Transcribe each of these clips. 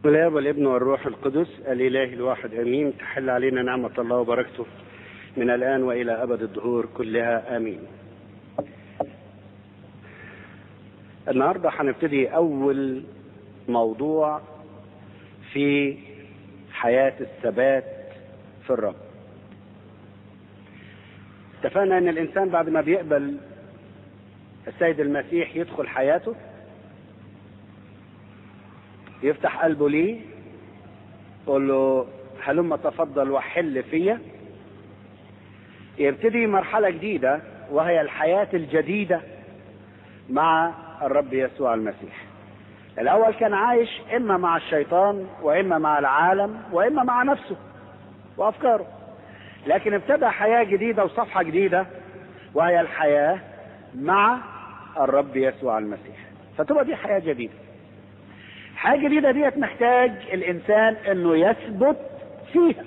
والاب والابن والروح القدس الاله الواحد امين تحل علينا نعمه الله وبركته من الان والى ابد الدهور كلها امين. النهارده هنبتدي اول موضوع في حياه الثبات في الرب. اتفقنا ان الانسان بعد ما بيقبل السيد المسيح يدخل حياته يفتح قلبه ليه يقول له هلم تفضل وحل فيا يبتدي مرحلة جديدة وهي الحياة الجديدة مع الرب يسوع المسيح الأول كان عايش إما مع الشيطان وإما مع العالم وإما مع نفسه وأفكاره لكن ابتدى حياة جديدة وصفحة جديدة وهي الحياة مع الرب يسوع المسيح فتبقى دي حياة جديدة الحياة الجديدة ديت محتاج الإنسان إنه يثبت فيها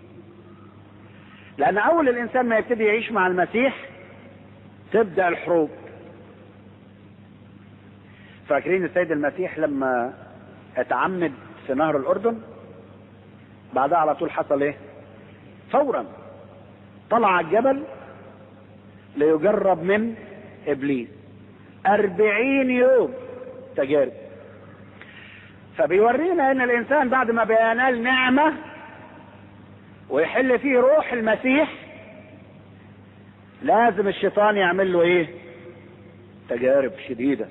لأن أول الإنسان ما يبتدي يعيش مع المسيح تبدأ الحروب فاكرين السيد المسيح لما اتعمد في نهر الأردن بعدها على طول حصل إيه؟ فورا طلع الجبل ليجرب من إبليس أربعين يوم تجارب فبيورينا ان الانسان بعد ما بينال نعمة ويحل فيه روح المسيح لازم الشيطان يعمل له ايه تجارب شديدة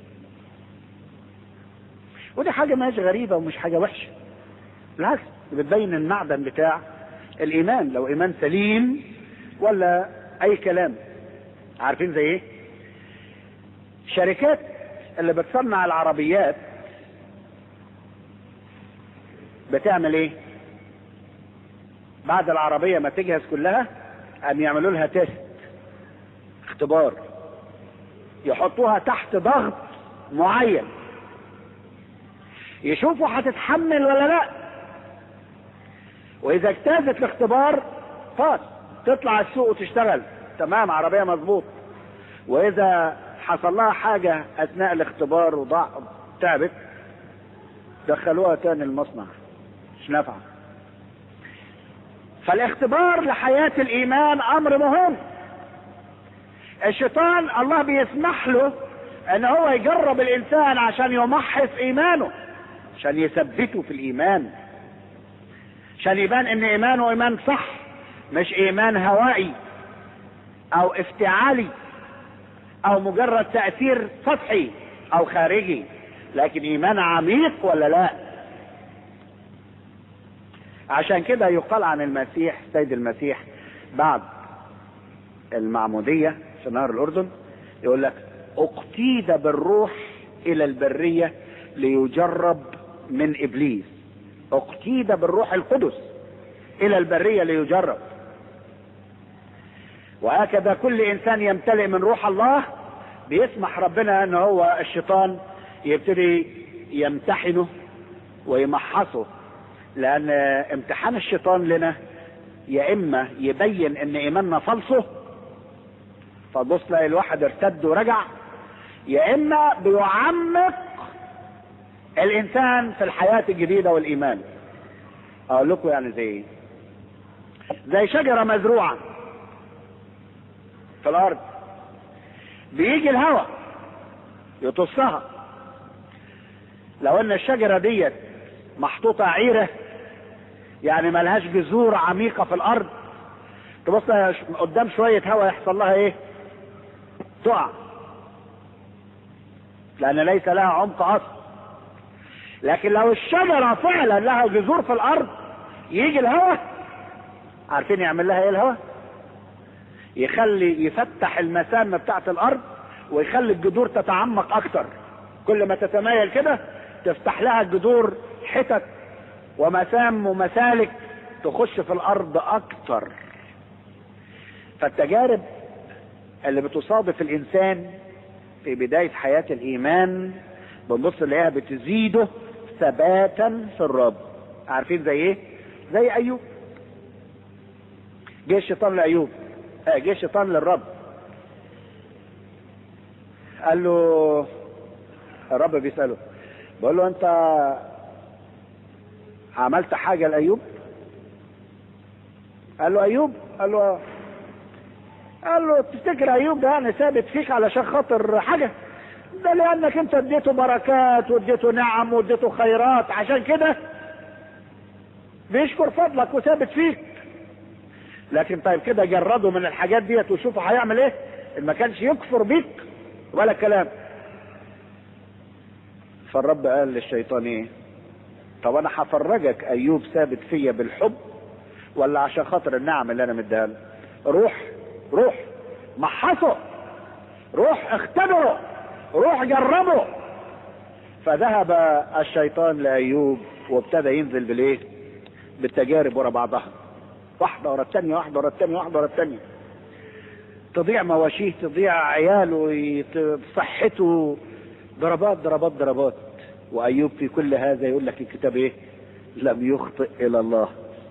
ودي حاجة مش غريبة ومش حاجة وحشة بالعكس بتبين المعدن بتاع الايمان لو ايمان سليم ولا اي كلام عارفين زي ايه شركات اللي بتصنع العربيات بتعمل ايه بعد العربيه ما تجهز كلها قام يعملوا لها تيست اختبار يحطوها تحت ضغط معين يشوفوا هتتحمل ولا لا واذا اجتازت الاختبار خلاص تطلع السوق وتشتغل تمام عربيه مظبوط واذا حصل لها حاجه اثناء الاختبار وضع تعبت دخلوها تاني المصنع مش نافعه فالاختبار لحياة الإيمان أمر مهم الشيطان الله بيسمح له أن هو يجرب الإنسان عشان يمحص إيمانه عشان يثبته في الإيمان عشان يبان أن إيمانه إيمان صح مش إيمان هوائي أو افتعالي أو مجرد تأثير سطحي أو خارجي لكن إيمان عميق ولا لا عشان كده يقال عن المسيح سيد المسيح بعد المعمودية في نهر الأردن يقول لك اقتيد بالروح إلى البرية ليجرب من إبليس اقتيد بالروح القدس إلى البرية ليجرب وهكذا كل إنسان يمتلئ من روح الله بيسمح ربنا أن هو الشيطان يبتدي يمتحنه ويمحصه لان امتحان الشيطان لنا يا اما يبين ان ايماننا فالصه فتبص تلاقي الواحد ارتد ورجع يا اما بيعمق الانسان في الحياة الجديدة والايمان اقول لكم يعني زي ايه زي شجرة مزروعة في الارض بيجي الهواء يطصها لو ان الشجرة ديت محطوطة عيرة يعني ملهاش جذور عميقة في الأرض تبص قدام شوية هواء يحصل لها إيه؟ تقع لأن ليس لها عمق أصل لكن لو الشجرة فعلا لها جذور في الأرض يجي الهواء عارفين يعمل لها إيه الهواء؟ يخلي يفتح المسام بتاعت الأرض ويخلي الجذور تتعمق أكتر كل ما تتمايل كده تفتح لها الجذور حتت ومسام ومسالك تخش في الارض اكتر فالتجارب اللي بتصادف الانسان في بداية حياة الايمان بنبص نلاقيها بتزيده ثباتا في الرب عارفين زي ايه زي ايوب جه الشيطان لايوب آه جه الشيطان للرب قال له الرب بيسأله بقول له انت عملت حاجة لأيوب قال له أيوب قال له آه. قال له تفتكر أيوب ده يعني ثابت فيك علشان خاطر حاجة ده لأنك أنت اديته بركات واديته نعم واديته خيرات عشان كده بيشكر فضلك وثابت فيك لكن طيب كده جرده من الحاجات ديت وشوفه هيعمل ايه ان ما كانش يكفر بيك ولا كلام فالرب قال للشيطان ايه طب انا هفرجك ايوب ثابت فيا بالحب ولا عشان خاطر النعم اللي انا مديها له روح روح محصه روح اختبره روح جربه فذهب الشيطان لايوب وابتدى ينزل بالايه بالتجارب ورا بعضها واحده ورا الثانيه واحده ورا الثانيه واحده ورا الثانيه تضيع مواشيه تضيع عياله يت- صحته ضربات ضربات ضربات وايوب في كل هذا يقول لك الكتاب ايه لم يخطئ الى الله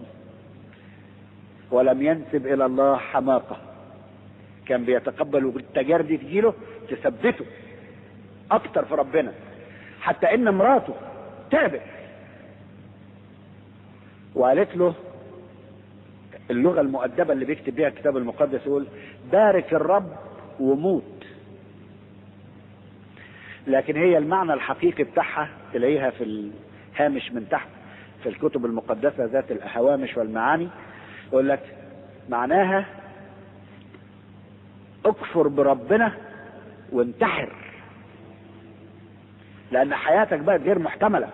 ولم ينسب الى الله حماقه كان بيتقبل التجارب دي تجيله تثبته اكتر في ربنا حتى ان مراته تعبت وقالت له اللغة المؤدبة اللي بيكتب بيها الكتاب المقدس يقول بارك الرب وموت لكن هي المعنى الحقيقي بتاعها تلاقيها في الهامش من تحت في الكتب المقدسة ذات الهوامش والمعاني يقول لك معناها اكفر بربنا وانتحر لان حياتك بقت غير محتمله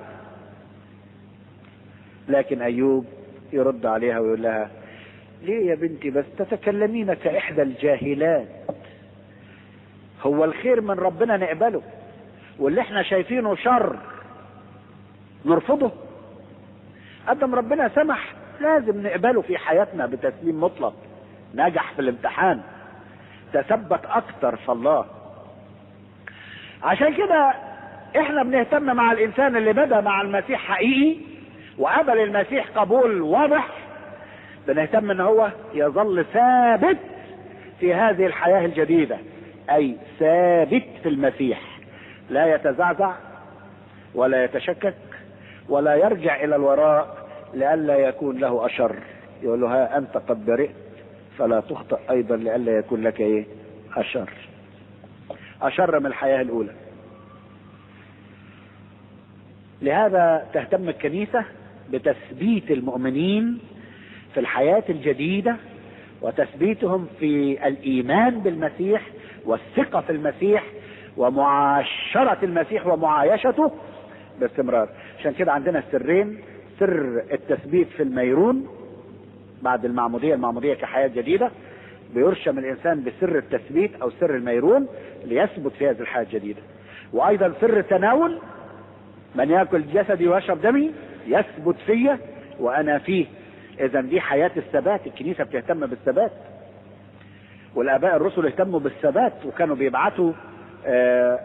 لكن ايوب يرد عليها ويقول لها ليه يا بنتي بس تتكلمين كاحدى الجاهلات هو الخير من ربنا نقبله واللي احنا شايفينه شر نرفضه قدم ربنا سمح لازم نقبله في حياتنا بتسليم مطلق نجح في الامتحان تثبت اكتر في الله عشان كده احنا بنهتم مع الانسان اللي بدا مع المسيح حقيقي وقبل المسيح قبول واضح بنهتم ان هو يظل ثابت في هذه الحياة الجديدة اي ثابت في المسيح لا يتزعزع ولا يتشكك ولا يرجع الى الوراء لئلا يكون له اشر يقول له ها انت قد برئت فلا تخطئ ايضا لئلا يكون لك ايه اشر اشر من الحياة الاولى لهذا تهتم الكنيسة بتثبيت المؤمنين في الحياة الجديدة وتثبيتهم في الإيمان بالمسيح والثقة في المسيح ومعاشرة المسيح ومعايشته باستمرار عشان كده عندنا السرين سر التثبيت في الميرون بعد المعمودية المعمودية كحياة جديدة بيرشم الإنسان بسر التثبيت أو سر الميرون ليثبت في هذه الحياة الجديدة وأيضا سر التناول من ياكل جسدي ويشرب دمي يثبت فيا وانا فيه اذا دي حياه الثبات الكنيسه بتهتم بالثبات والاباء الرسل اهتموا بالثبات وكانوا بيبعتوا آه،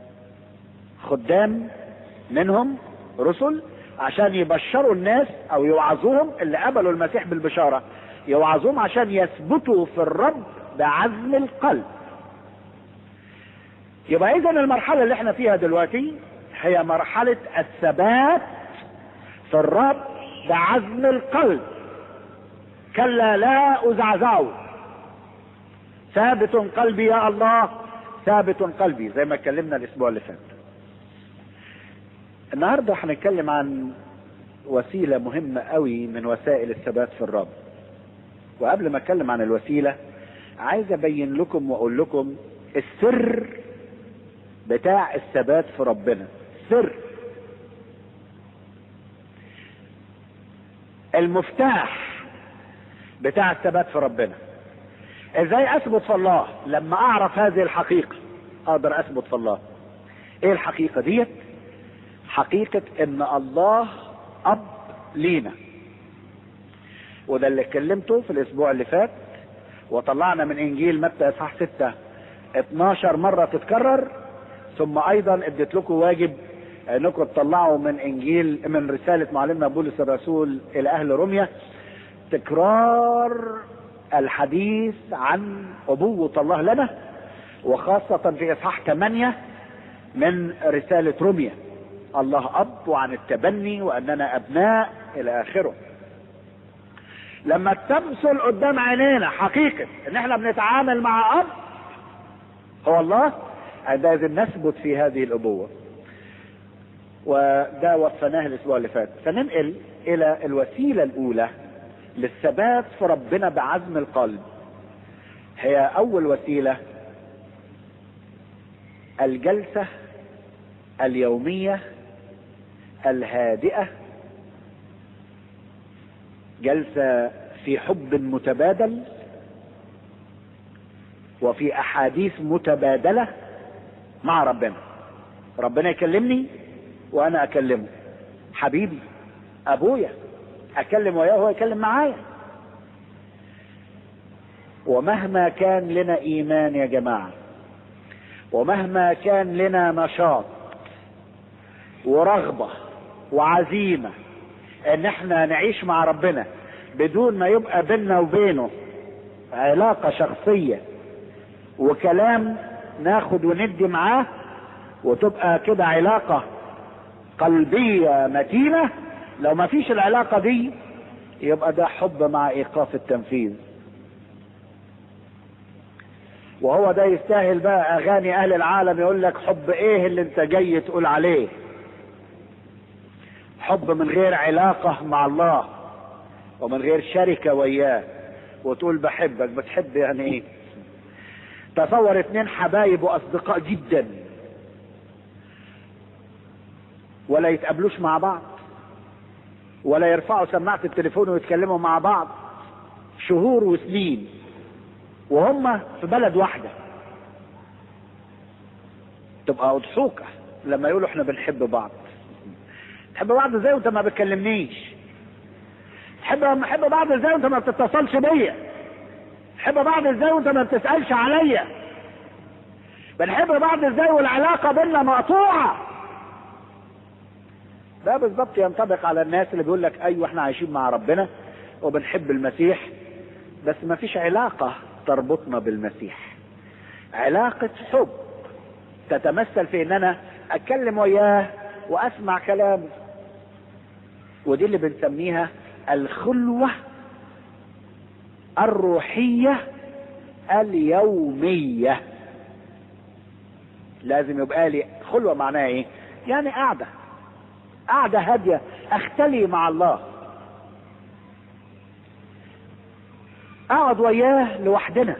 خدام منهم رسل عشان يبشروا الناس او يوعظوهم اللي قبلوا المسيح بالبشاره يوعظوهم عشان يثبتوا في الرب بعزم القلب يبقى اذا المرحله اللي احنا فيها دلوقتي هي مرحله الثبات في الرب بعزم القلب كلا لا ازعزعه ثابت قلبي يا الله ثابت قلبي زي ما اتكلمنا الاسبوع اللي فات النهارده هنتكلم عن وسيله مهمه قوي من وسائل الثبات في الرب وقبل ما اتكلم عن الوسيله عايز ابين لكم واقول لكم السر بتاع الثبات في ربنا سر المفتاح بتاع الثبات في ربنا ازاي اثبت في الله لما اعرف هذه الحقيقة اقدر اثبت في الله ايه الحقيقة ديت حقيقة ان الله اب لينا وده اللي اتكلمته في الاسبوع اللي فات وطلعنا من انجيل متى اصحاح 6 12 مرة تتكرر ثم ايضا اديت لكم واجب انكم تطلعوا من انجيل من رسالة معلمنا بولس الرسول الى اهل روميا تكرار الحديث عن ابوة الله لنا وخاصة في اصحاح 8 من رسالة روميا الله اب وعن التبني واننا ابناء الى اخره لما تمثل قدام عينينا حقيقة ان احنا بنتعامل مع اب هو الله عندئذ نثبت في هذه الابوة وده وصفناه الاسبوع اللي فات فننقل الى الوسيلة الاولى للثبات في ربنا بعزم القلب هي اول وسيلة الجلسة اليومية الهادئة جلسة في حب متبادل وفي احاديث متبادلة مع ربنا ربنا يكلمني وانا اكلمه حبيبي ابويا اكلم وياه وهو يكلم معايا ومهما كان لنا ايمان يا جماعه ومهما كان لنا نشاط ورغبه وعزيمه ان احنا نعيش مع ربنا بدون ما يبقى بيننا وبينه علاقه شخصيه وكلام ناخد وندي معاه وتبقى كده علاقه قلبيه متينه لو ما فيش العلاقه دي يبقى ده حب مع ايقاف التنفيذ وهو ده يستاهل بقى اغاني اهل العالم يقول لك حب ايه اللي انت جاي تقول عليه حب من غير علاقة مع الله ومن غير شركة وياه وتقول بحبك بتحب يعني ايه تصور اتنين حبايب واصدقاء جدا ولا يتقابلوش مع بعض ولا يرفعوا سماعة التليفون ويتكلموا مع بعض شهور وسنين وهم في بلد واحدة تبقى أضحوكة لما يقولوا احنا بنحب بعض تحب بعض ازاي وانت ما بتكلمنيش تحب تحب بعض ازاي وانت ما بتتصلش بيا تحب بعض ازاي وانت ما بتسألش عليا بنحب بعض ازاي والعلاقة بينا مقطوعة ده بالظبط ينطبق على الناس اللي بيقول لك ايوه احنا عايشين مع ربنا وبنحب المسيح بس ما فيش علاقة تربطنا بالمسيح علاقة حب تتمثل في ان انا اتكلم وياه واسمع كلامه ودي اللي بنسميها الخلوة الروحية اليومية لازم يبقى لي خلوة معناها ايه يعني قاعدة قاعدة هادية اختلي مع الله اقعد وياه لوحدنا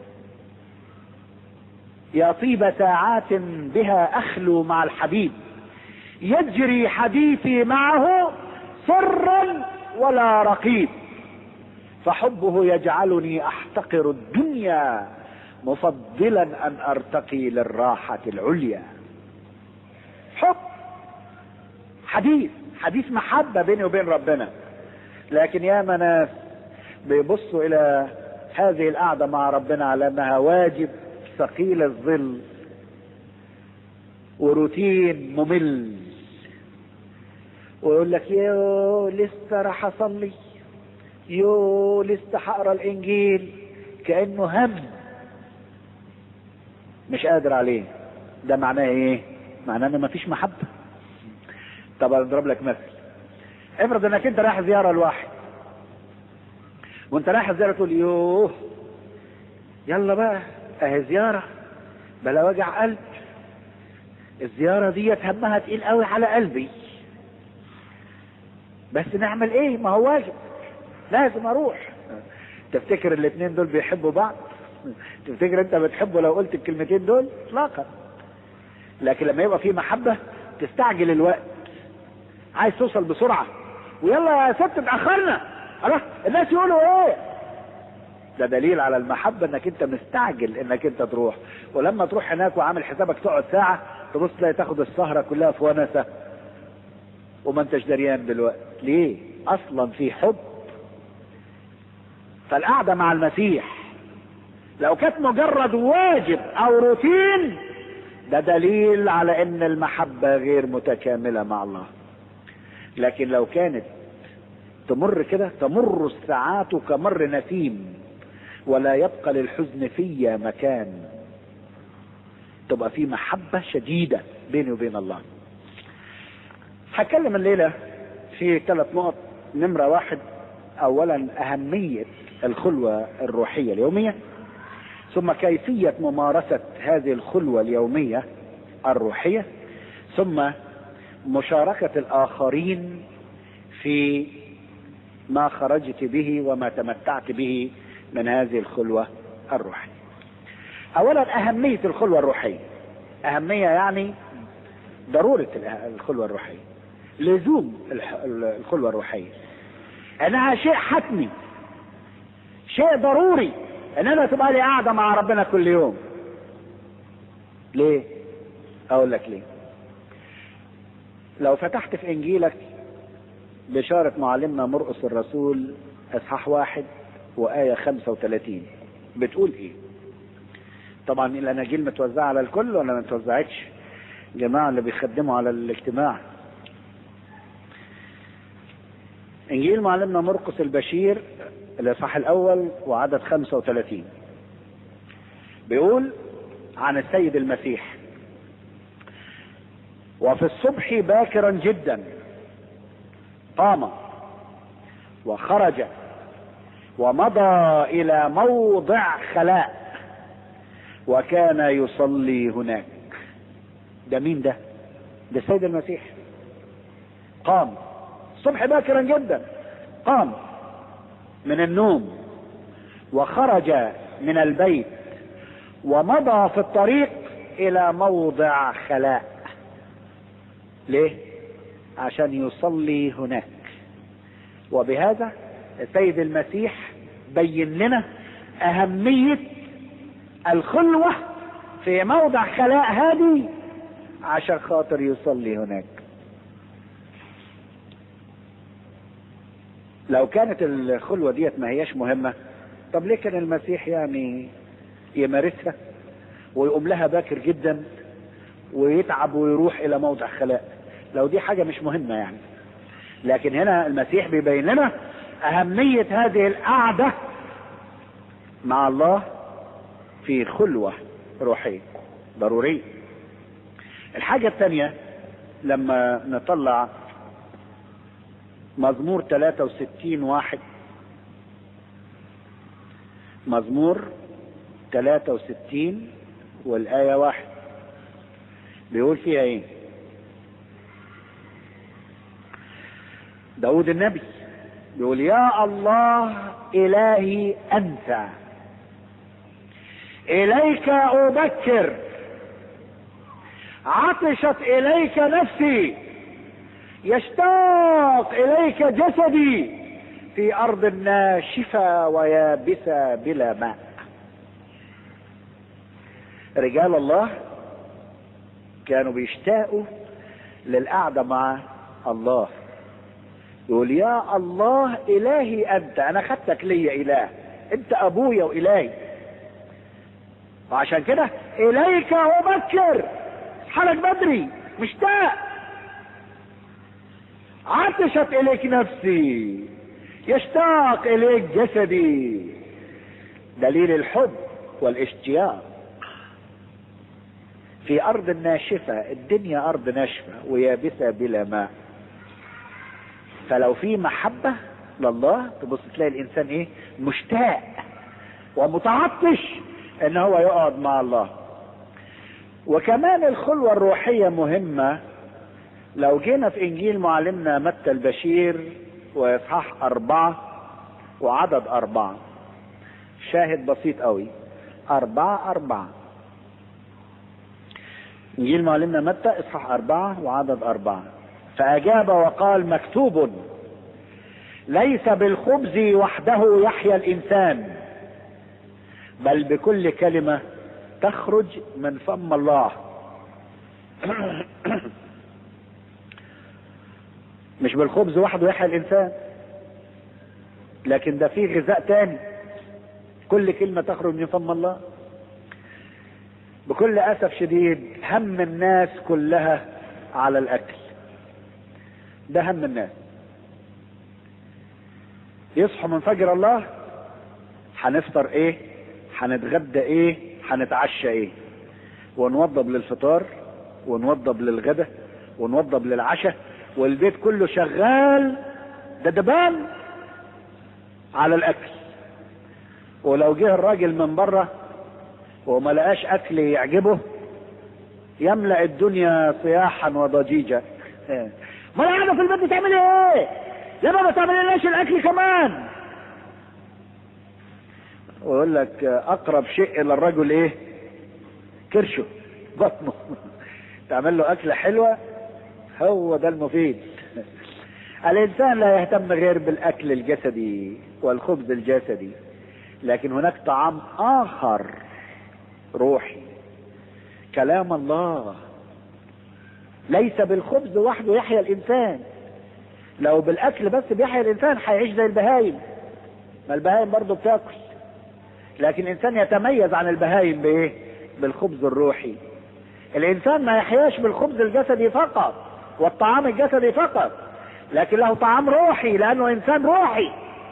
يا طيب ساعات بها اخلو مع الحبيب يجري حديثي معه سرا ولا رقيب فحبه يجعلني احتقر الدنيا مفضلا ان ارتقي للراحة العليا حب حديث حديث محبة بيني وبين ربنا لكن يا ناس بيبصوا الى هذه القعدة مع ربنا على انها واجب ثقيل الظل وروتين ممل ويقول لك يو لسه راح اصلي يو لسه هقرا الانجيل كانه هم مش قادر عليه ده معناه ايه معناه ان مفيش محبه طب اضرب لك مثل افرض انك انت رايح زياره لواحد وانت رايح الزياره تقول يوه يلا بقى اهي زياره بلا وجع قلب الزياره ديت همها تقيل قوي على قلبي بس نعمل ايه ما هو واجب لازم اروح تفتكر الاثنين دول بيحبوا بعض تفتكر انت بتحبه لو قلت الكلمتين دول اطلاقا لكن لما يبقى في محبه تستعجل الوقت عايز توصل بسرعه ويلا يا ست اتاخرنا خلاص الناس يقولوا ايه ده دليل على المحبة انك انت مستعجل انك انت تروح ولما تروح هناك وعامل حسابك تقعد ساعة تبص تلاقي تاخد السهرة كلها في ونسة وما انتش دريان دلوقتي ليه اصلا في حب فالقعدة مع المسيح لو كانت مجرد واجب او روتين ده دليل على ان المحبة غير متكاملة مع الله لكن لو كانت تمر كده تمر الساعات كمر نسيم ولا يبقى للحزن في مكان تبقى في محبة شديدة بيني وبين الله هتكلم الليلة في ثلاث نقط نمرة واحد أولا أهمية الخلوة الروحية اليومية ثم كيفية ممارسة هذه الخلوة اليومية الروحية ثم مشاركة الآخرين في ما خرجت به وما تمتعت به من هذه الخلوة الروحية أولا أهمية الخلوة الروحية أهمية يعني ضرورة الخلوة الروحية لزوم الخلوة الروحية انها شيء حتمي شيء ضروري ان انا تبقى لي قاعده مع ربنا كل يوم ليه اقول لك ليه لو فتحت في انجيلك بشارة معلمنا مرقس الرسول اصحاح واحد وآية 35 بتقول ايه طبعا الاناجيل متوزعة على الكل ولا ما متوزعتش جماعة اللي بيخدموا على الاجتماع انجيل معلمنا مرقس البشير الاصحاح الاول وعدد 35 بيقول عن السيد المسيح وفي الصبح باكرا جدا قام وخرج ومضى الى موضع خلاء وكان يصلي هناك ده مين ده ده السيد المسيح قام الصبح باكرا جدا قام من النوم وخرج من البيت ومضى في الطريق الى موضع خلاء ليه عشان يصلي هناك وبهذا السيد المسيح بين لنا اهمية الخلوة في موضع خلاء هذه عشان خاطر يصلي هناك لو كانت الخلوة ديت ما هياش مهمة طب ليه كان المسيح يعني يمارسها ويقوم لها باكر جدا ويتعب ويروح الى موضع خلاء لو دي حاجة مش مهمة يعني لكن هنا المسيح بيبين لنا اهمية هذه القعدة مع الله في خلوة روحية ضرورية الحاجة الثانية لما نطلع مزمور 63 واحد مزمور 63 والآية واحد بيقول فيها ايه داود النبي بيقول يا الله إلهي أنت إليك أبكر عطشت إليك نفسي يشتاق إليك جسدي في أرض ناشفة ويابسة بلا ماء رجال الله كانوا بيشتاقوا للقعدة مع الله يقول يا الله إلهي أنت أنا خدتك ليا إله أنت أبويا وإلهي وعشان كده إليك أبكر حالك بدري مشتاق عطشت إليك نفسي يشتاق إليك جسدي دليل الحب والاشتياق في أرض ناشفة الدنيا أرض ناشفة ويابسة بلا ماء فلو في محبة لله تبص تلاقي الإنسان إيه مشتاق ومتعطش إن هو يقعد مع الله وكمان الخلوة الروحية مهمة لو جينا في انجيل معلمنا متى البشير واصحاح اربعة وعدد اربعة شاهد بسيط قوي اربعة اربعة انجيل معلمنا متى اصحاح اربعة وعدد اربعة فاجاب وقال مكتوب ليس بالخبز وحده يحيا الانسان بل بكل كلمة تخرج من فم الله مش بالخبز وحده يحيا الانسان لكن ده فيه غذاء تاني كل كلمة تخرج من فم الله بكل اسف شديد هم الناس كلها على الاكل ده هم الناس يصحوا من فجر الله هنفطر ايه هنتغدى ايه هنتعشى ايه ونوضب للفطار ونوضب للغدا ونوضب للعشاء والبيت كله شغال ده دبان على الاكل ولو جه الراجل من بره وما لقاش اكل يعجبه يملا الدنيا صياحا وضجيجا ما انا قاعده في البيت بتعمل ايه يا بابا تعمل ليش الاكل كمان ويقول لك اقرب شيء الى الرجل ايه كرشه بطنه تعمل له اكله حلوه هو ده المفيد الانسان لا يهتم غير بالاكل الجسدي والخبز الجسدي لكن هناك طعام اخر روحي كلام الله ليس بالخبز وحده يحيا الانسان لو بالاكل بس بيحيا الانسان هيعيش زي البهايم ما البهايم برضه بتاكل لكن الانسان يتميز عن البهايم بايه بالخبز الروحي الانسان ما يحياش بالخبز الجسدي فقط والطعام الجسدي فقط لكن له طعام روحي لانه انسان روحي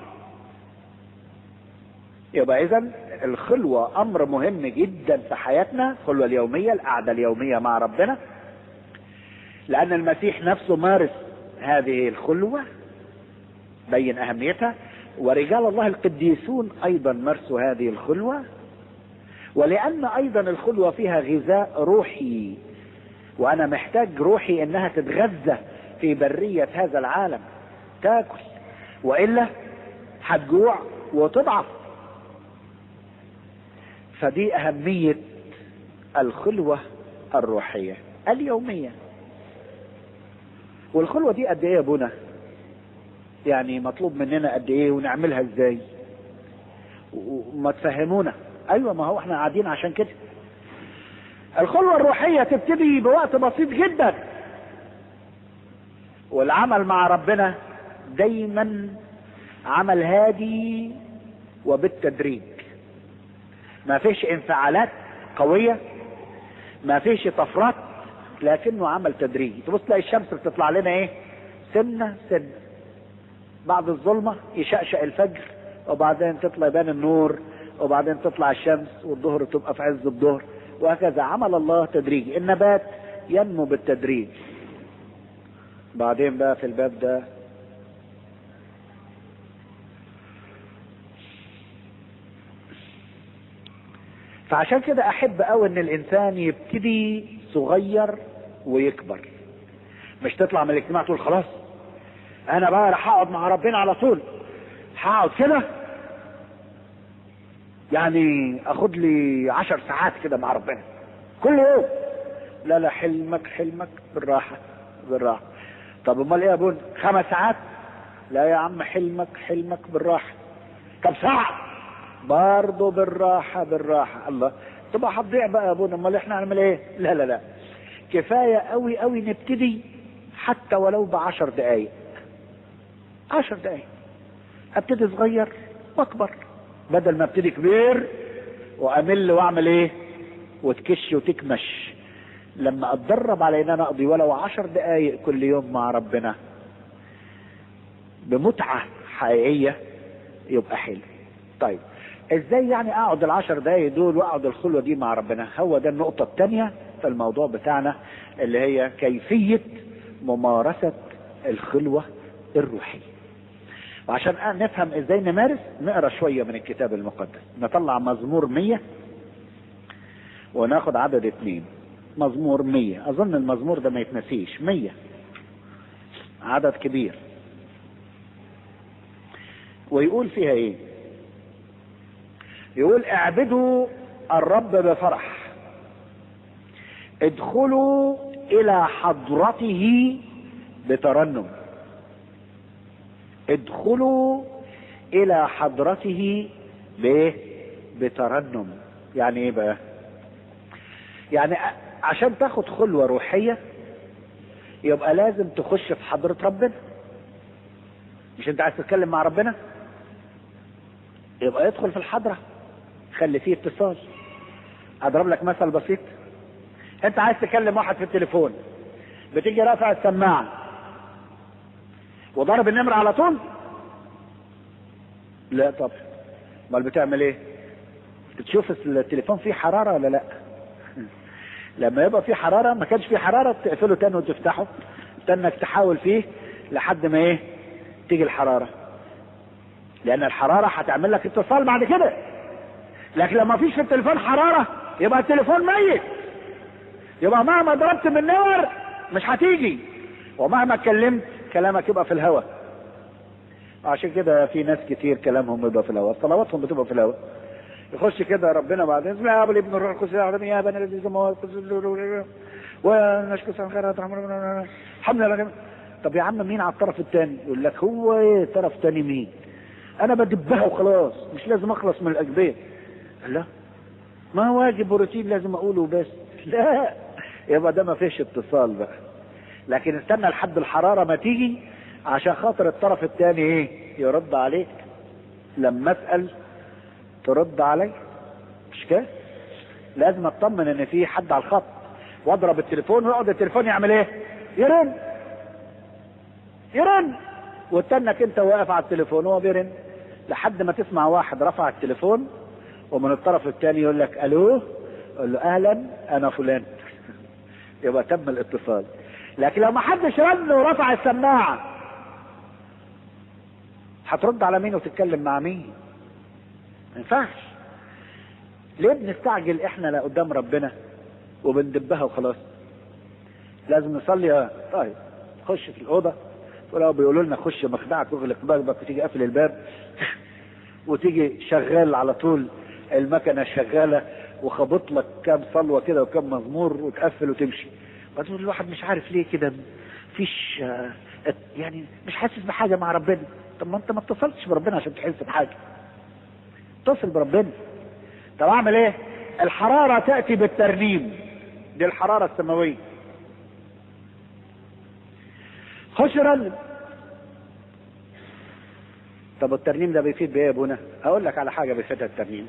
يبقى اذا الخلوة امر مهم جدا في حياتنا الخلوة اليومية القعدة اليومية مع ربنا لان المسيح نفسه مارس هذه الخلوة بين اهميتها ورجال الله القديسون ايضا مارسوا هذه الخلوة ولان ايضا الخلوة فيها غذاء روحي وانا محتاج روحي انها تتغذى في برية هذا العالم تاكل والا هتجوع وتضعف فدي اهمية الخلوة الروحية اليومية والخلوة دي قد ايه يا ابونا يعني مطلوب مننا قد ايه ونعملها ازاي وما تفهمونا ايوه ما هو احنا قاعدين عشان كده الخلوة الروحية تبتدي بوقت بسيط جدا والعمل مع ربنا دايما عمل هادي وبالتدريج ما فيش انفعالات قوية ما فيش طفرات لكنه عمل تدريجي تبص تلاقي الشمس بتطلع لنا ايه سنة سنة بعد الظلمة يشقشق الفجر وبعدين تطلع يبان النور وبعدين تطلع الشمس والظهر تبقى في عز الظهر وهكذا عمل الله تدريجي النبات ينمو بالتدريج بعدين بقى في الباب ده فعشان كده احب قوي ان الانسان يبتدي صغير ويكبر مش تطلع من الاجتماع تقول خلاص انا بقى راح اقعد مع ربنا على طول هقعد كده يعني اخد لي عشر ساعات كده مع ربنا كل يوم لا لا حلمك حلمك بالراحة بالراحة طب امال ايه يا ابونا خمس ساعات لا يا عم حلمك حلمك بالراحة طب ساعة برضه بالراحة بالراحة الله تبقى هتضيع بقى يا ابونا امال احنا هنعمل ايه لا لا لا كفاية قوي قوي نبتدي حتى ولو بعشر دقايق عشر دقايق ابتدي صغير واكبر بدل ما ابتدي كبير وامل واعمل ايه وتكش وتكمش لما اتدرب على ان انا اقضي ولو عشر دقايق كل يوم مع ربنا بمتعة حقيقية يبقى حلو طيب ازاي يعني اقعد العشر دقايق دول واقعد الخلوة دي مع ربنا هو ده النقطة التانية في الموضوع بتاعنا اللي هي كيفية ممارسة الخلوة الروحية وعشان نفهم ازاي نمارس نقرا شوية من الكتاب المقدس نطلع مزمور مية وناخد عدد اتنين مزمور مية اظن المزمور ده ما يتنسيش مية عدد كبير ويقول فيها ايه يقول اعبدوا الرب بفرح ادخلوا الى حضرته بترنم ادخلوا الى حضرته بايه بترنم يعني ايه بقى يعني عشان تاخد خلوة روحية يبقى لازم تخش في حضرة ربنا مش انت عايز تتكلم مع ربنا يبقى يدخل في الحضرة خلي فيه اتصال اضرب لك مثل بسيط انت عايز تكلم واحد في التليفون بتيجي رافع السماعة وضرب النمرة على طول لا طب امال بتعمل ايه بتشوف التليفون فيه حرارة ولا لا لما يبقى فيه حرارة ما كانش فيه حرارة تقفله تاني وتفتحه استنك تحاول فيه لحد ما ايه تيجي الحرارة لان الحرارة هتعمل لك اتصال بعد كده لكن لما فيش في التليفون حرارة يبقى التليفون ميت يبقى مهما ضربت بالنور مش هتيجي ومهما اتكلمت كلامك يبقى في الهواء عشان كده في ناس كتير كلامهم بيبقى في الهواء صلواتهم بتبقى في الهواء يخش كده ربنا بعدين اسمع يا ابن ابن الروح القدس يا بني الذي السماوات ونشكر سن خيرات الحمد لله طب يا عم مين على الطرف الثاني يقول لك هو ايه طرف ثاني مين انا بدبها وخلاص مش لازم اخلص من الاجبيه لا ما واجب وروتين لازم اقوله بس لا يبقى ده ما فيش اتصال بقى لكن استنى لحد الحراره ما تيجي عشان خاطر الطرف الثاني ايه يرد عليك لما اسال ترد علي مش كده لازم اطمن ان في حد على الخط واضرب التليفون ويقعد التليفون يعمل ايه يرن يرن وتنك انت واقف على التليفون وهو بيرن لحد ما تسمع واحد رفع التليفون ومن الطرف الثاني يقول لك الو قول له اهلا انا فلان يبقى تم الاتصال لكن لو ما حدش رن ورفع السماعه هترد على مين وتتكلم مع مين ما ينفعش ليه بنستعجل احنا لقدام ربنا وبندبها وخلاص لازم نصلي طيب خش في الاوضه ولو بيقولوا لنا خش مخدعك واغلق بابك وتيجي قافل الباب وتيجي شغال على طول المكنه شغاله وخبط لك كام صلوه كده وكام مزمور وتقفل وتمشي وتقول الواحد مش عارف ليه كده مفيش يعني مش حاسس بحاجه مع ربنا طب ما انت ما اتصلتش بربنا عشان تحس بحاجه اتصل بربنا طب اعمل ايه الحراره تاتي بالترنيم دي الحراره السماويه خش رنم طب الترنيم ده بيفيد بايه يا ابونا اقول لك على حاجه بيفيدها الترنيم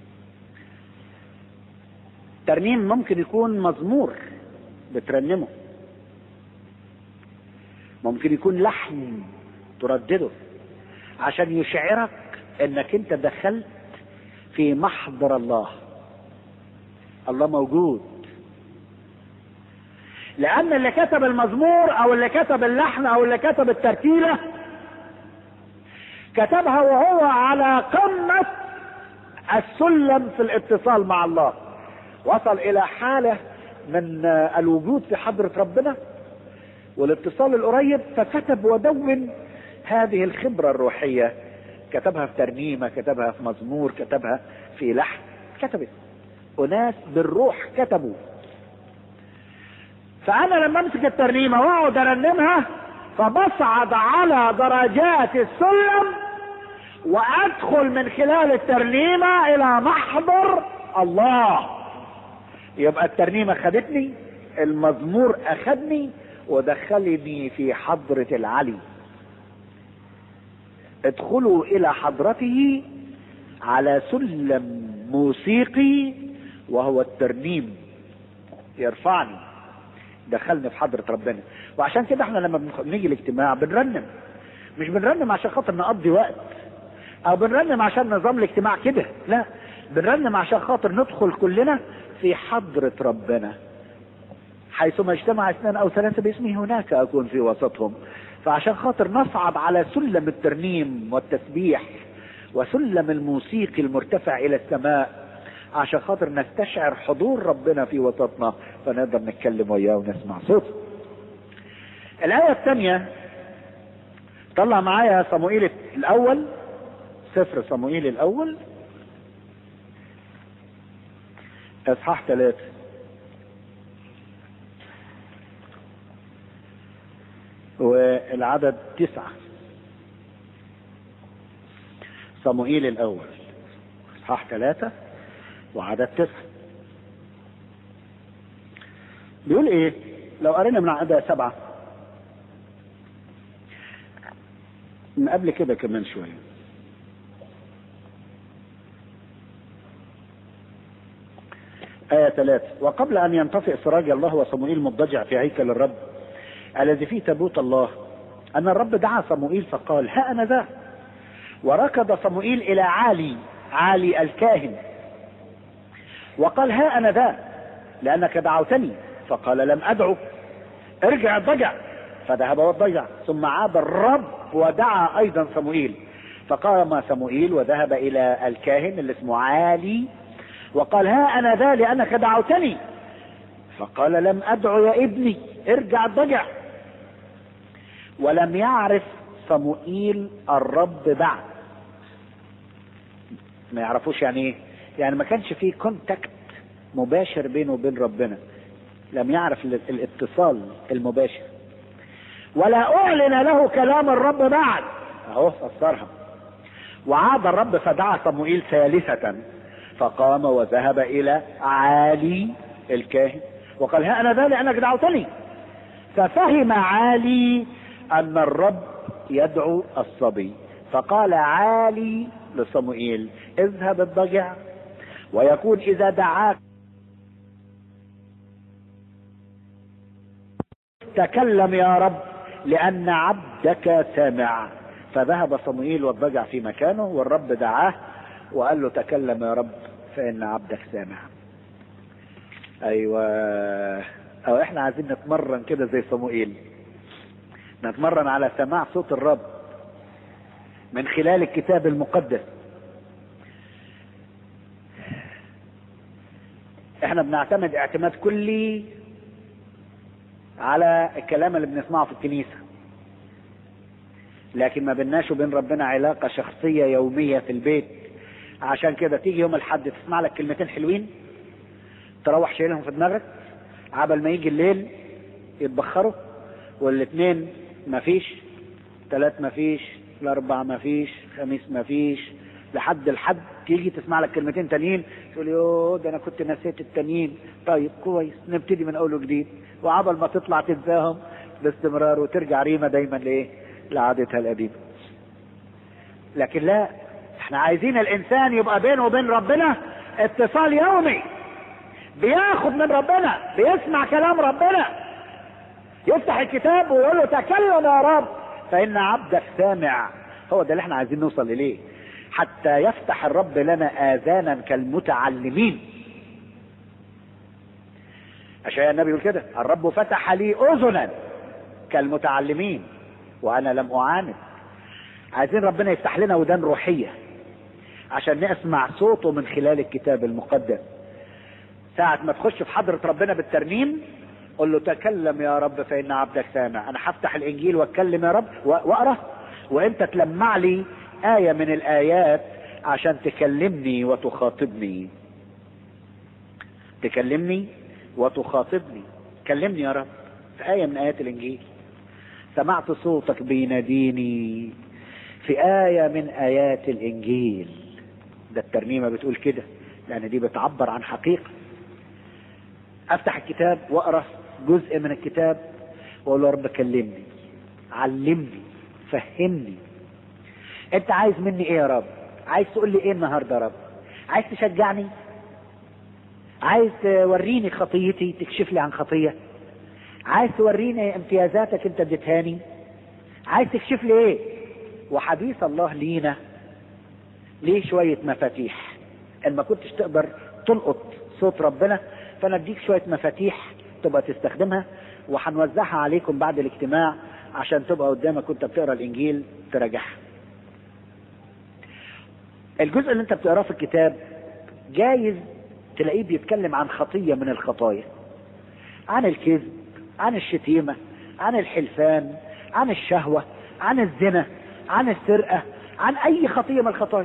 الترنيم ممكن يكون مزمور بترنمه ممكن يكون لحن تردده عشان يشعرك انك انت دخلت في محضر الله الله موجود لان اللي كتب المزمور او اللي كتب اللحن او اللي كتب الترتيله كتبها وهو على قمه السلم في الاتصال مع الله وصل الى حاله من الوجود في حضره ربنا والاتصال القريب فكتب ودون هذه الخبره الروحيه كتبها في ترنيمه كتبها في مزمور كتبها في لحن كتبت اناس بالروح كتبوا فانا لما امسك الترنيمه واقعد ارنمها فبصعد على درجات السلم وادخل من خلال الترنيمه الى محضر الله يبقى الترنيمه خدتني المزمور اخدني ودخلني في حضره العلي ادخلوا الى حضرته على سلم موسيقي وهو الترنيم يرفعني دخلني في حضرة ربنا وعشان كده احنا لما بنيجي الاجتماع بنرنم مش بنرنم عشان خاطر نقضي وقت او بنرنم عشان نظام الاجتماع كده لا بنرنم عشان خاطر ندخل كلنا في حضرة ربنا حيثما اجتمع اثنان او ثلاثة باسمي هناك اكون في وسطهم فعشان خاطر نصعد على سلم الترنيم والتسبيح وسلم الموسيقي المرتفع الى السماء عشان خاطر نستشعر حضور ربنا في وسطنا فنقدر نتكلم وياه ونسمع صوته الآية الثانية طلع معايا صموئيل الأول سفر صموئيل الأول إصحاح ثلاثة والعدد تسعة صموئيل الأول إصحاح ثلاثة وعدد تسعة بيقول ايه لو قرينا من عدد سبعة من قبل كده كمان شوية آية ثلاثة وقبل أن ينطفئ سراج الله وصموئيل مضطجع في هيكل الرب الذي فيه تابوت الله أن الرب دعا صموئيل فقال ها أنا ذا وركض صموئيل إلى عالي عالي الكاهن وقال ها أنا ذا لأنك دعوتني فقال لم أدعو ارجع اضطجع فذهب واضطجع ثم عاد الرب ودعا ايضا صموئيل فقام صموئيل وذهب الى الكاهن اللي اسمه عالي وقال ها انا ذا لانك دعوتني فقال لم ادعو يا ابني ارجع اضطجع ولم يعرف صموئيل الرب بعد ما يعرفوش يعني ايه يعني ما كانش فيه كونتاكت مباشر بينه وبين ربنا لم يعرف الاتصال المباشر ولا اعلن له كلام الرب بعد اهو فسرها وعاد الرب فدعا صموئيل ثالثة فقام وذهب الى عالي الكاهن وقال ها انا ذا لانك دعوتني ففهم عالي ان الرب يدعو الصبي فقال عالي لصموئيل اذهب الضجع ويكون اذا دعاك تكلم يا رب لان عبدك سامع فذهب صموئيل والضجع في مكانه والرب دعاه وقال له تكلم يا رب فان عبدك سامع ايوه او احنا عايزين نتمرن كده زي صموئيل نتمرن على سماع صوت الرب من خلال الكتاب المقدس احنا بنعتمد اعتماد كلي على الكلام اللي بنسمعه في الكنيسه لكن ما بيناش وبين ربنا علاقه شخصيه يوميه في البيت عشان كده تيجي يوم الحد تسمع لك كلمتين حلوين تروح شايلهم في دماغك عبل ما يجي الليل يتبخروا والاثنين مفيش ثلاث مفيش الاربع مفيش خميس مفيش لحد الحد تيجي تسمع لك كلمتين تانيين تقول يوه ده انا كنت نسيت التانيين طيب كويس نبتدي من اول وجديد وعبل ما تطلع تنساهم باستمرار وترجع ريما دايما لايه لعادتها القديمه لكن لا احنا عايزين الانسان يبقى بينه وبين ربنا اتصال يومي بياخد من ربنا بيسمع كلام ربنا يفتح الكتاب ويقول له تكلم يا رب فان عبدك سامع هو ده اللي احنا عايزين نوصل اليه حتى يفتح الرب لنا اذانا كالمتعلمين عشان النبي يقول كده الرب فتح لي اذنا كالمتعلمين وانا لم اعاند عايزين ربنا يفتح لنا ودان روحيه عشان نسمع صوته من خلال الكتاب المقدس ساعة ما تخش في حضرة ربنا بالترنيم قل له تكلم يا رب فإن عبدك سامع أنا هفتح الإنجيل وأتكلم يا رب وأقرأ وأنت تلمع لي آية من الآيات عشان تكلمني وتخاطبني تكلمني وتخاطبني كلمني يا رب في آية من آيات الإنجيل سمعت صوتك بيناديني في آية من آيات الإنجيل ده الترنيمة بتقول كده لأن دي بتعبر عن حقيقة أفتح الكتاب وأقرأ جزء من الكتاب وأقول له يا رب كلمني علمني فهمني أنت عايز مني إيه يا رب؟ عايز تقول لي إيه النهاردة يا رب؟ عايز تشجعني؟ عايز توريني خطيتي تكشف لي عن خطية؟ عايز توريني امتيازاتك انت اديتهاني؟ عايز تكشف لي ايه؟ وحديث الله لينا ليه شوية مفاتيح ان ما كنتش تقدر تلقط صوت ربنا فانا اديك شوية مفاتيح تبقى تستخدمها وهنوزعها عليكم بعد الاجتماع عشان تبقى قدامك وانت بتقرا الانجيل تراجعها الجزء اللي انت بتقراه في الكتاب جايز تلاقيه بيتكلم عن خطية من الخطايا عن الكذب عن الشتيمة عن الحلفان عن الشهوة عن الزنا عن السرقة عن أي خطية من الخطايا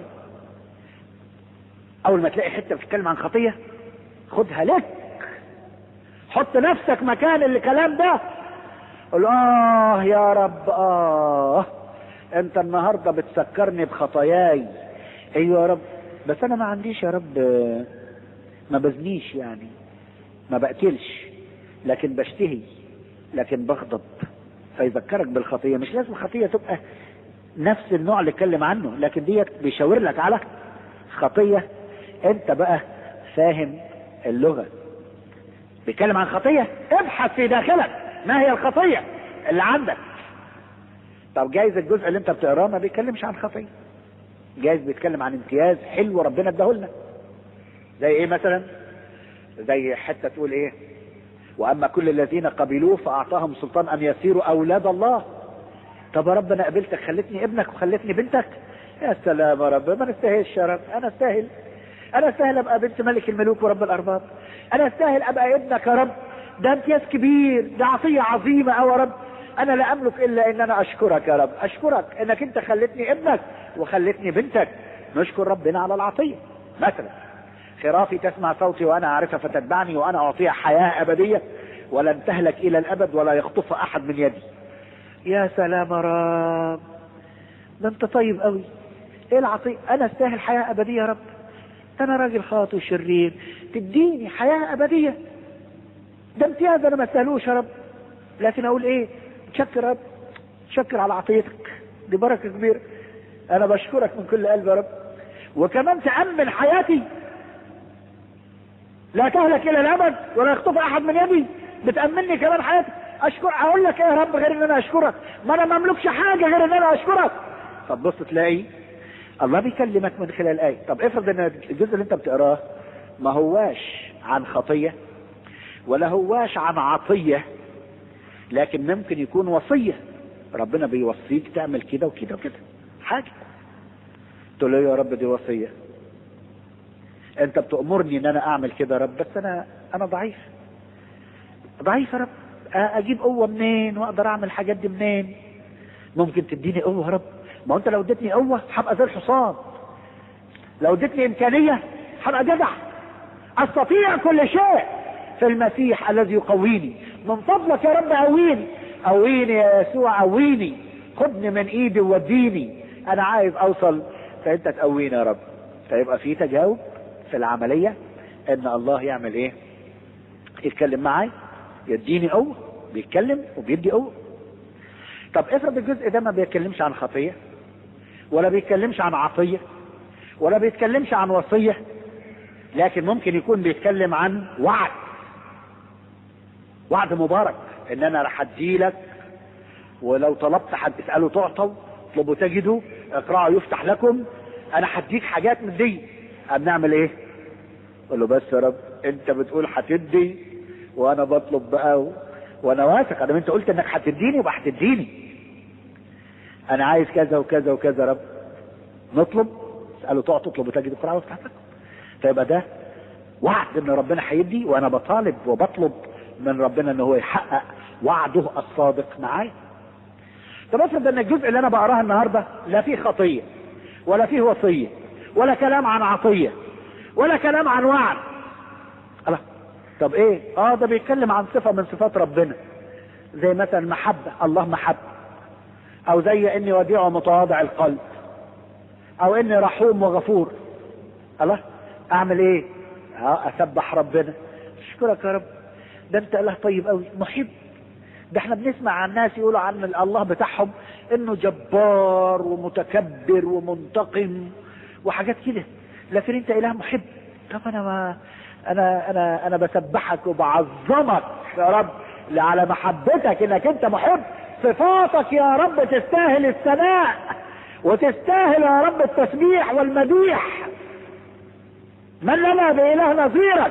أول ما تلاقي حتة بتتكلم عن خطية خدها لك حط نفسك مكان الكلام ده قول آه يا رب آه أنت النهاردة بتسكرني بخطاياي أيوة يا رب بس أنا ما عنديش يا رب ما بزنيش يعني ما بقتلش لكن بشتهي لكن بغضب فيذكرك بالخطية مش لازم الخطية تبقى نفس النوع اللي اتكلم عنه لكن ديت بيشاور لك على خطية انت بقى فاهم اللغة بيتكلم عن خطية ابحث في داخلك ما هي الخطية اللي عندك طب جايز الجزء اللي انت بتقراه ما بيتكلمش عن خطية جايز بيتكلم عن امتياز حلو ربنا اداهولنا زي ايه مثلا زي حتة تقول ايه واما كل الذين قبلوه فاعطاهم سلطان ان يصيروا اولاد الله طب يا رب انا قبلتك خلتني ابنك وخلتني بنتك يا سلام يا رب ما نستاهلش يا رب انا استاهل انا استاهل ابقى بنت ملك الملوك ورب الارباب انا استاهل ابقى ابنك يا رب ده امتياز كبير ده عطيه عظيمه أوي يا رب انا لا املك الا ان انا اشكرك يا رب اشكرك انك انت خلتني ابنك وخلتني بنتك نشكر ربنا على العطيه مثلا خرافي تسمع صوتي وانا اعرفها فتتبعني وانا اعطيها حياه ابديه ولن تهلك الى الابد ولا يخطف احد من يدي يا سلام يا رب ده انت طيب قوي ايه العطيه انا استاهل حياه ابديه يا رب ده انا راجل خاطئ وشرير تديني حياه ابديه ده امتياز انا ما استاهلوش يا رب لكن اقول ايه شكر يا رب شكر على عطيتك دي بركه كبيره انا بشكرك من كل قلبي يا رب وكمان تامن حياتي لا تهلك الى الابد ولا يخطف احد من يدي بتامني كمان حياتي اشكر اقول لك ايه يا رب غير ان انا اشكرك ما انا ما املكش حاجه غير ان انا اشكرك طب بص تلاقي الله بيكلمك من خلال الايه طب افرض ان الجزء اللي انت بتقراه ما هواش عن خطيه ولا هواش عن عطيه لكن ممكن يكون وصيه ربنا بيوصيك تعمل كده وكده وكده حاجه تقول له يا رب دي وصيه انت بتأمرني ان انا اعمل كده يا رب بس انا انا ضعيف ضعيف يا رب اجيب قوة منين واقدر اعمل الحاجات دي منين ممكن تديني قوة يا رب ما انت لو اديتني قوة هبقى زي الحصان لو اديتني امكانية هبقى جدع استطيع كل شيء في المسيح الذي يقويني من فضلك يا رب قويني قويني يا يسوع قويني خدني من ايدي ووديني انا عايز اوصل فانت تقويني يا رب فيبقى في تجاوب في العملية ان الله يعمل ايه يتكلم معاي يديني قوة بيتكلم وبيدي قوة طب افرض الجزء ده ما بيتكلمش عن خطية ولا بيتكلمش عن عطية ولا بيتكلمش عن وصية لكن ممكن يكون بيتكلم عن وعد وعد مبارك ان انا راح اديلك ولو طلبت حد اساله تعطوا اطلبوا تجدوا اقرأوا يفتح لكم انا هديك حاجات من دي بنعمل ايه قال له بس يا رب انت بتقول هتدي وانا بطلب بقى و... وانا واثق انا انت قلت انك هتديني يبقى هتديني انا عايز كذا وكذا وكذا يا رب نطلب اساله تقعد تطلب وتجد القرآن ويفتح لكم فيبقى ده وعد ان ربنا هيدي وانا بطالب وبطلب من ربنا ان هو يحقق وعده الصادق معايا طب افرض ان الجزء اللي انا بقراه النهارده لا فيه خطيه ولا فيه وصيه ولا كلام عن عطيه ولا كلام عن وعد الله طب ايه اه ده بيتكلم عن صفه من صفات ربنا زي مثلا محبه الله محبه او زي اني وديع ومتواضع القلب او اني رحوم وغفور الله اعمل ايه اه اسبح ربنا اشكرك يا رب ده انت اله طيب قوي محب ده احنا بنسمع عن ناس يقولوا عن الله بتاعهم انه جبار ومتكبر ومنتقم وحاجات كده لكن انت اله محب طب انا ما انا انا انا بسبحك وبعظمك يا رب على محبتك انك انت محب صفاتك يا رب تستاهل الثناء وتستاهل يا رب التسبيح والمديح من لنا بإله نظيرك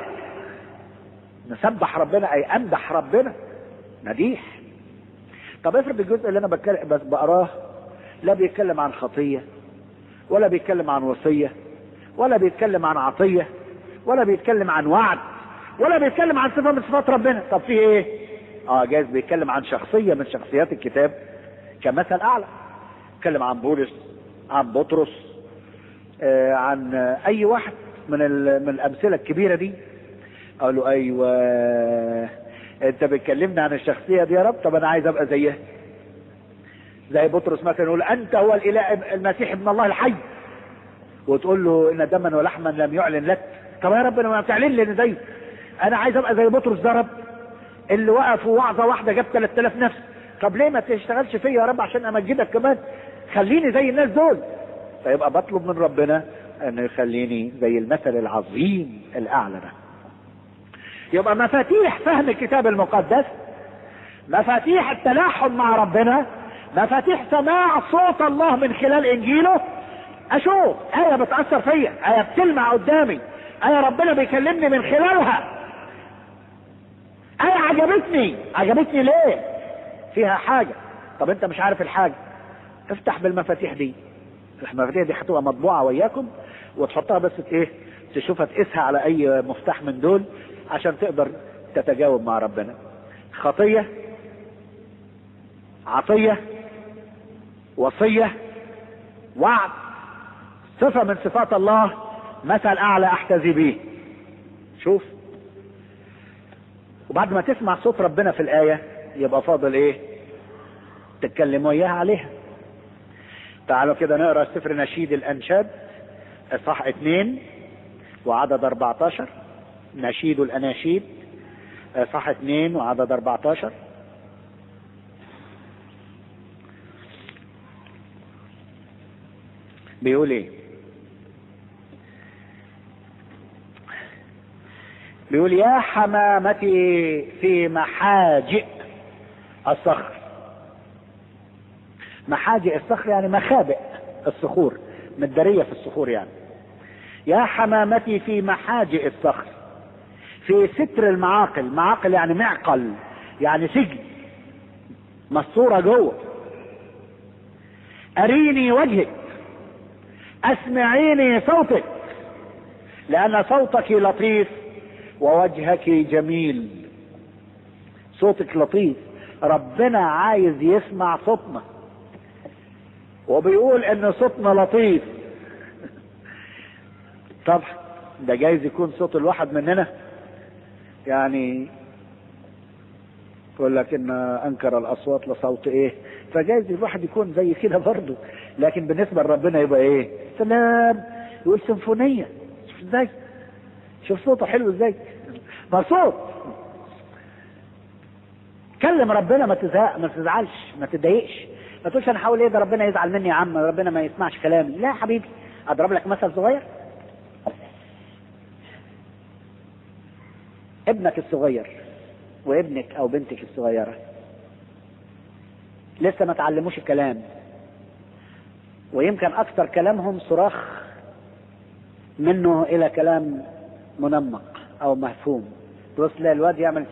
نسبح ربنا أي أمدح ربنا مديح طب افرض الجزء اللي أنا بتكلم بس بقراه لا بيتكلم عن خطية ولا بيتكلم عن وصية ولا بيتكلم عن عطية ولا بيتكلم عن وعد ولا بيتكلم عن صفة من صفات ربنا طب في ايه اه جايز بيتكلم عن شخصية من شخصيات الكتاب كمثل اعلى بيتكلم عن بولس عن بطرس آه عن آه اي واحد من من الامثله الكبيره دي اقول له ايوه انت بتكلمني عن الشخصيه دي يا رب طب انا عايز ابقى زيها زي بطرس مثلا يقول انت هو الاله المسيح ابن الله الحي وتقول له ان دما ولحما لم يعلن لك طب يا رب انا ما بتعلن لي ان زيه انا عايز ابقى زي بطرس ده رب اللي وقف وعظه واحده جاب 3000 نفس طب ليه ما تشتغلش فيا يا رب عشان امجدك كمان خليني زي الناس دول فيبقى بطلب من ربنا انه يخليني زي المثل العظيم الاعلى ده يبقى مفاتيح فهم الكتاب المقدس مفاتيح التلاحم مع ربنا مفاتيح سماع صوت الله من خلال انجيله اشوف ايه بتاثر فيا ايه بتلمع قدامي ايه ربنا بيكلمني من خلالها انا عجبتني عجبتني ليه فيها حاجة طب انت مش عارف الحاجة افتح بالمفاتيح دي المفاتيح دي هتبقى مطبوعة وياكم وتحطها بس ايه تشوفها تقيسها على اي مفتاح من دول عشان تقدر تتجاوب مع ربنا خطية عطية وصية وعد صفة من صفات الله مثل اعلى احتذي به شوف وبعد ما تسمع صوت ربنا في الآية يبقى فاضل ايه تتكلم وياها عليها تعالوا كده نقرا سفر نشيد الانشاد اصحاح اتنين وعدد 14 نشيد الاناشيد اصحاح اتنين وعدد 14 بيقول ايه بيقول يا حمامتي في محاجئ الصخر محاجئ الصخر يعني مخابئ الصخور مدارية في الصخور يعني يا حمامتي في محاجئ الصخر في ستر المعاقل معاقل يعني معقل يعني سجن مسطورة جوه أريني وجهك أسمعيني صوتك لأن صوتك لطيف ووجهك جميل صوتك لطيف ربنا عايز يسمع صوتنا وبيقول ان صوتنا لطيف طبعا ده جايز يكون صوت الواحد مننا يعني يقول لك ان انكر الاصوات لصوت ايه فجايز الواحد يكون زي كده برضه لكن بالنسبه لربنا يبقى ايه سلام يقول سيمفونيه شوف ازاي شوف صوته حلو ازاي مبسوط كلم ربنا ما تزهق ما تزعلش ما تضايقش ما تقولش انا حاول ايه ده ربنا يزعل مني يا عم ربنا ما يسمعش كلامي لا يا حبيبي اضرب لك مثل صغير ابنك الصغير وابنك او بنتك الصغيره لسه ما تعلموش الكلام ويمكن اكثر كلامهم صراخ منه الى كلام منمق او مفهوم تبص تلاقي الواد يعمل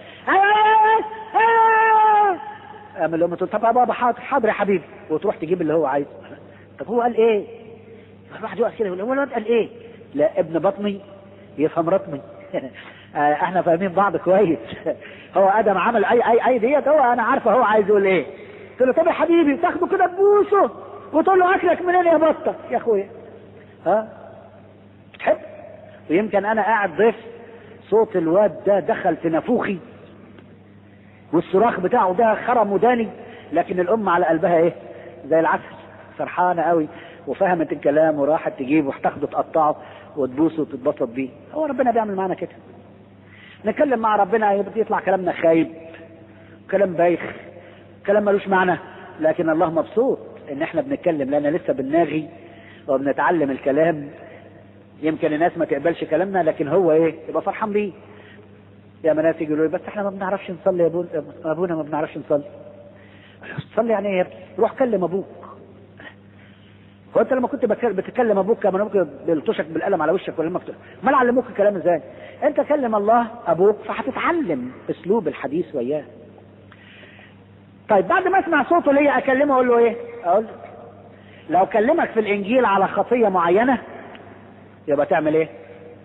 اعمل لهم طب يا بابا حاضر حاضر يا حبيبي وتروح تجيب اللي هو عايزه طب هو قال ايه؟ الواحد يقف كده يقول هو الواد قال ايه؟ لا ابن بطني يفهم رطمي احنا فاهمين بعض كويس هو ادم عمل اي اي اي ديت هو انا عارفه هو عايز يقول ايه قلت له طب يا حبيبي تاخده كده تبوسه وتقول له اكلك منين يا بطه يا اخويا ها تحب ويمكن انا قاعد ضيف صوت الواد ده دخل في نافوخي والصراخ بتاعه ده خرم وداني لكن الام على قلبها ايه زي العسل فرحانه قوي وفهمت الكلام وراحت تجيبه وتاخده تقطعه وتبوسه وتتبسط بيه هو ربنا بيعمل معانا كده نتكلم مع ربنا يطلع كلامنا خايب كلام بايخ كلام ملوش معنى لكن الله مبسوط ان احنا بنتكلم لان لسه بنناغي وبنتعلم الكلام يمكن الناس ما تقبلش كلامنا لكن هو ايه يبقى فرحان بيه يا ناس يقولوا لي بس احنا ما بنعرفش نصلي يا ابونا ابونا ما بنعرفش نصلي تصلي يعني ايه روح كلم ابوك هو انت لما كنت بتكلم ابوك كان ممكن بيلطشك بالقلم على وشك ولا مكتوب ما علموك الكلام ازاي انت كلم الله ابوك فهتتعلم اسلوب الحديث وياه طيب بعد ما اسمع صوته ليا اكلمه اقول له ايه اقول لو كلمك في الانجيل على خطيه معينه يبقى تعمل ايه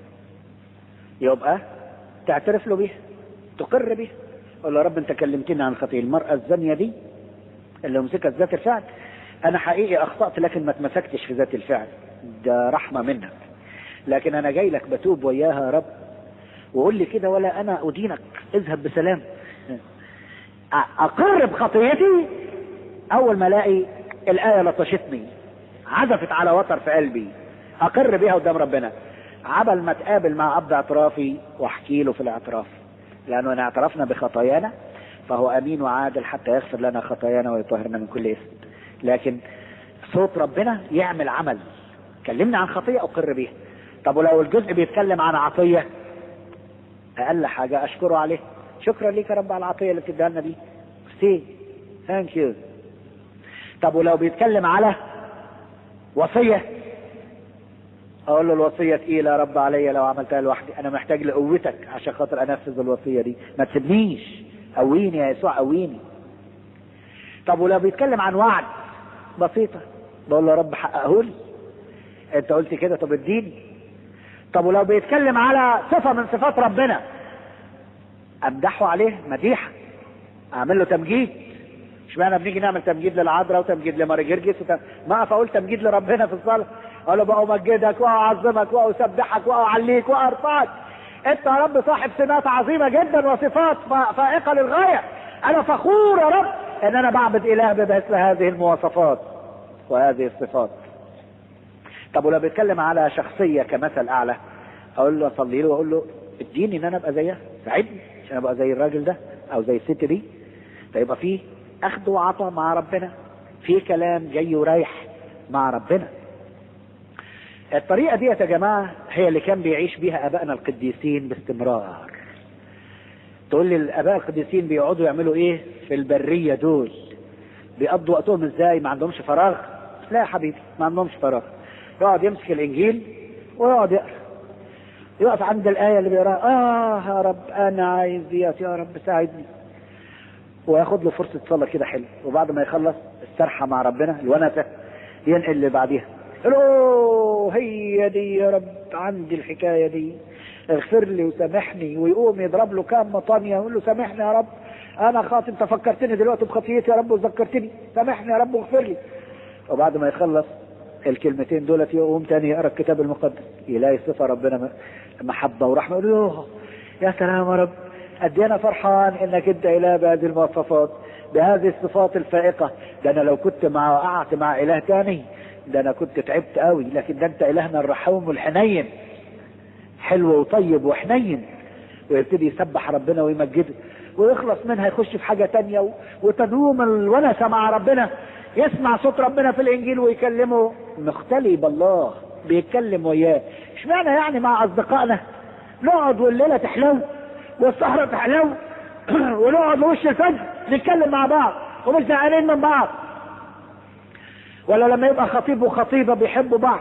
يبقى تعترف له بيها تقر بيها قول له يا رب انت كلمتني عن الخطيه المراه الزانيه دي اللي مسكت ذات الفعل انا حقيقي اخطات لكن ما اتمسكتش في ذات الفعل ده رحمه منك لكن انا جاي لك بتوب وياها يا رب وقول لي كده ولا انا ادينك اذهب بسلام اقر بخطيتي اول ما الاقي الايه لطشتني عزفت على وتر في قلبي اقر بيها قدام ربنا عبل ما تقابل مع اب اعترافي واحكي له في الاعتراف لانه ان اعترفنا بخطايانا فهو امين وعادل حتى يغفر لنا خطايانا ويطهرنا من كل اثم لكن صوت ربنا يعمل عمل كلمنا عن خطيه اقر بيها طب ولو الجزء بيتكلم عن عطيه اقل حاجه اشكره عليه شكرا ليك يا رب على العطيه اللي بتديها لنا دي سي ثانك يو طب ولو بيتكلم على وصيه اقول له الوصيه تقيله يا رب عليا لو عملتها لوحدي انا محتاج لقوتك عشان خاطر انفذ الوصيه دي ما تسيبنيش قويني يا يسوع قويني طب ولو بيتكلم عن وعد بسيطه بقول له يا رب حققه لي انت قلت كده طب اديني طب ولو بيتكلم على صفه من صفات ربنا امدحه عليه مديحه اعمل له تمجيد اشمعنى بنيجي نعمل تمجيد للعذراء وتمجيد لماري جرجس وتم... ما اقف اقول تمجيد لربنا في الصلاه اقول له بقى امجدك واعظمك واسبحك واعليك وارفعك انت يا رب صاحب سمات عظيمه جدا وصفات فائقه للغايه انا فخور يا رب ان انا بعبد اله بمثل هذه المواصفات وهذه الصفات طب ولو بيتكلم على شخصيه كمثل اعلى اقول له اصلي له واقول له اديني ان انا ابقى زيها ساعدني عشان ابقى زي الراجل ده او زي الست دي فيبقى في اخذ وعطاء مع ربنا في كلام جاي ورايح مع ربنا الطريقة دي يا جماعة هي اللي كان بيعيش بيها ابائنا القديسين باستمرار تقول لي الاباء القديسين بيقعدوا يعملوا ايه في البرية دول بيقضوا وقتهم ازاي ما عندهمش فراغ لا يا حبيبي ما عندهمش فراغ يقعد يمسك الانجيل ويقعد يقرا يقف عند الآية اللي بيقراها آه يا رب أنا عايز ديت يا رب ساعدني وياخد له فرصة صلاة كده حلو وبعد ما يخلص السرحة مع ربنا الونسة ينقل اللي بعديها الو هي دي يا رب عندي الحكاية دي اغفر لي وسامحني ويقوم يضرب له كام مطانية يقول له سامحني يا رب انا خاطئ انت فكرتني دلوقتي بخطيتي يا رب وذكرتني سامحني يا رب واغفر لي وبعد ما يخلص الكلمتين دولت يقوم تاني يقرا الكتاب المقدس يلاقي صفه ربنا محبه ورحمه يقول له يا سلام يا رب قد انا فرحان انك انت اله بهذه المواصفات بهذه الصفات الفائقه ده انا لو كنت مع وقعت مع اله تاني ده انا كنت تعبت قوي لكن ده انت الهنا الرحوم والحنين حلو وطيب وحنين ويبتدي يسبح ربنا ويمجده ويخلص منها يخش في حاجه تانية وتدوم الونسه مع ربنا يسمع صوت ربنا في الانجيل ويكلمه مختلي بالله بيتكلم وياه اشمعنى يعني مع اصدقائنا نقعد والليله تحلو والسهره تحلو ونقعد لوش الفجر نتكلم مع بعض ومش زعلانين من بعض ولا لما يبقى خطيب وخطيبه بيحبوا بعض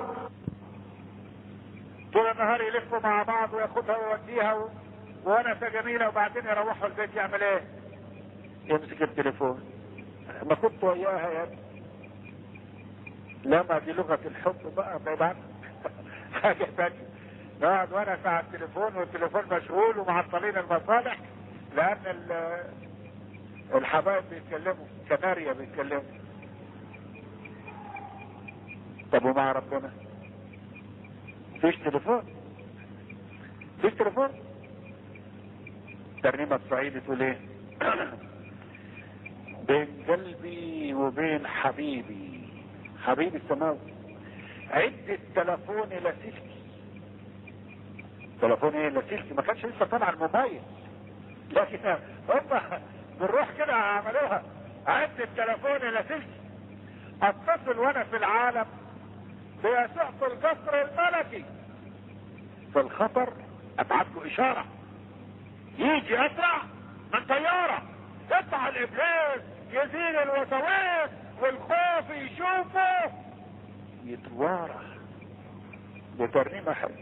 طول النهار يلفوا مع بعض وياخدها ويوديها و... ونسة جميلة وبعدين يروحوا البيت يعمل ايه؟ يمسك التليفون ما كنت وياها يا ابني لا ما دي لغة الحب بقى طبعا حاجة تانية نقعد وانا على التليفون والتليفون مشغول ومعطلين المصالح لان ال- الحبايب بيتكلموا كناريا بيتكلموا طب ومع ربنا فيش تليفون فيش تليفون ترنيمة الصعيدي تقول ايه بين قلبي وبين حبيبي حبيبي السماوي عد التلفون لاسلكي تلفون ايه لاسلكي ما كانش لسه طالع الموبايل لكن هم بالروح كده عملوها عد التلفون لاسلكي اتصل وانا في العالم بيسوع في القصر الملكي في الخطر ابعت له اشاره يجي اسرع من طياره يطلع الابليس يزيل الوسواس والخوف يشوفه يتوارى بترنيمه حلوه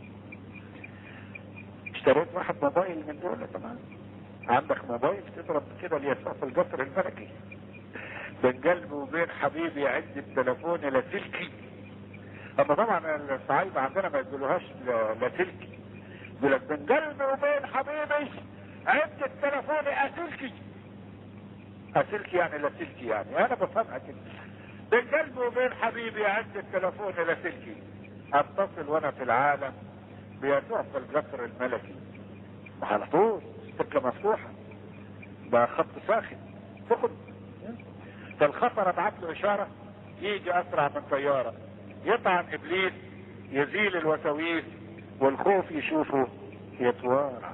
اشتريت واحد موبايل من دول تمام عندك موبايل تضرب كده اليسار في القصر الملكي بين قلبي وبين حبيبي عد التليفون لاسلكي اما طبعا الصعايدة عندنا ما يقولوهاش لاسلكي يقول لك بين قلبي وبين حبيبي عد التليفون اسلكي اسلكي يعني لاسلكي يعني انا بفهمها كده بين قلبي وبين حبيبي عد التليفون لاسلكي اتصل وانا في العالم بيسوع في القصر الملكي على طول سكه مفتوحه ده خط ساخن تاخد فالخطر ابعت له اشاره يجي اسرع من طياره يطعن ابليس يزيل الوساويس والخوف يشوفه يتوارى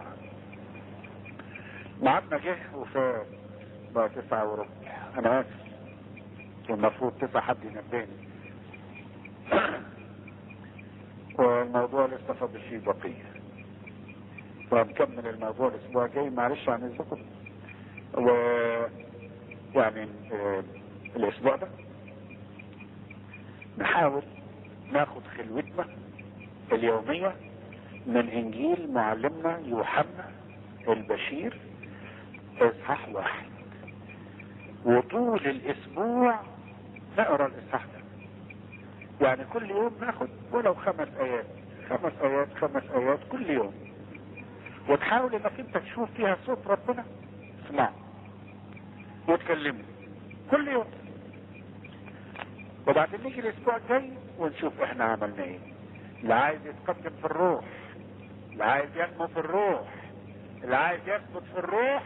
ميعادنا جه وفات بقى تسعة وربع انا اسف المفروض تسعة حد ينبهني والموضوع لسه فاضل فيه بقية فهنكمل الموضوع الاسبوع الجاي معلش عن اذنكم و يعني آه، الاسبوع ده نحاول ناخد خلوتنا اليومية من انجيل معلمنا يوحنا البشير اصحاح واحد وطول الاسبوع نقرا الاصحاح ده يعني كل يوم ناخد ولو خمس ايات خمس ايات خمس ايات كل يوم وتحاول انك انت تشوف فيها صوت ربنا اسمعه وتكلمه كل يوم وبعدين نيجي الاسبوع الجاي ونشوف احنا عملنا ايه اللي عايز يتقدم في الروح اللي عايز ينمو في الروح اللي عايز يثبت في الروح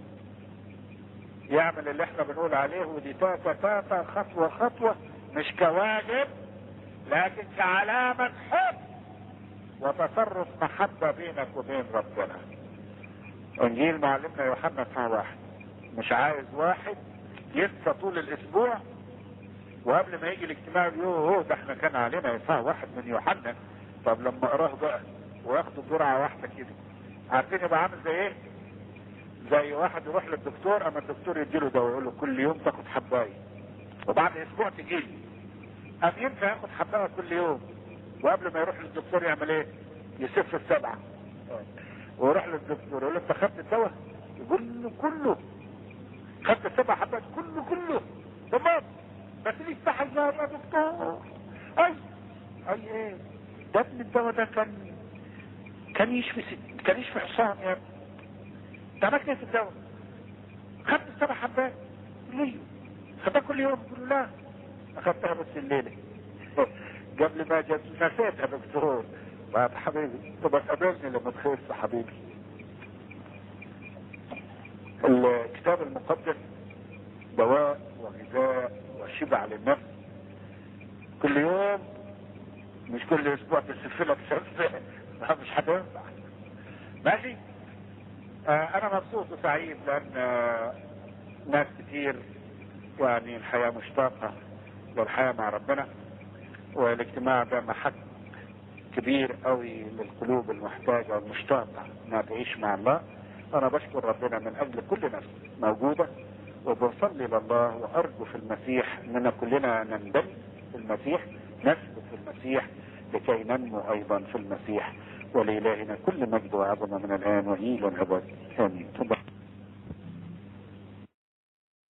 يعمل اللي احنا بنقول عليه ودي تاتا تاتا خطوة خطوة مش كواجب لكن كعلامة حب وتصرف محبة بينك وبين ربنا انجيل معلمنا يوحنا اصحاح واحد مش عايز واحد ينسى طول الاسبوع وقبل ما يجي الاجتماع يقول اوه ده احنا كان علينا اصحاح واحد من يوحنا طب لما اقراه بقى وياخده جرعه واحده كده عارفين يبقى عامل زي ايه؟ زي واحد يروح للدكتور اما الدكتور يديله دواء يقول له كل يوم تاخد حبايه وبعد اسبوع تجي لي قام ينفع ياخد حبايه كل يوم وقبل ما يروح للدكتور يعمل ايه؟ يسف السبعه ويروح للدكتور يقول له انت خدت الدواء؟ يقول له كله خدت السبع حبات كله كله تمام بس ليه استحى الظهر يا دكتور اي اي ايه ده ابن الدواء ده كان كان يشفي ست كان يشفي حصان يا ابني انت عملت ايه في الدواء؟ خدت السبع حبات ليه؟ خدتها كل يوم يقول له لا اخدتها بس الليله قبل ما جت نسيت يا دكتور بعد حبيبي طب قابلني لما تخف حبيبي الكتاب المقدس دواء وغذاء وشبع للنفس كل يوم مش كل اسبوع تسف لك سفه مش هتنفع ماشي آه انا مبسوط وسعيد لان آه ناس كتير يعني الحياة مشتاقة للحياة مع ربنا والاجتماع ده محك كبير قوي للقلوب المحتاجة والمشتاقة انها تعيش مع الله انا بشكر ربنا من اجل كل نفس موجودة وبصلي لله وارجو في المسيح اننا كلنا نندم في المسيح نثبت في المسيح لكي ننمو ايضا في المسيح ولإلهنا كل مجد وعظمة من الان والى الابد امين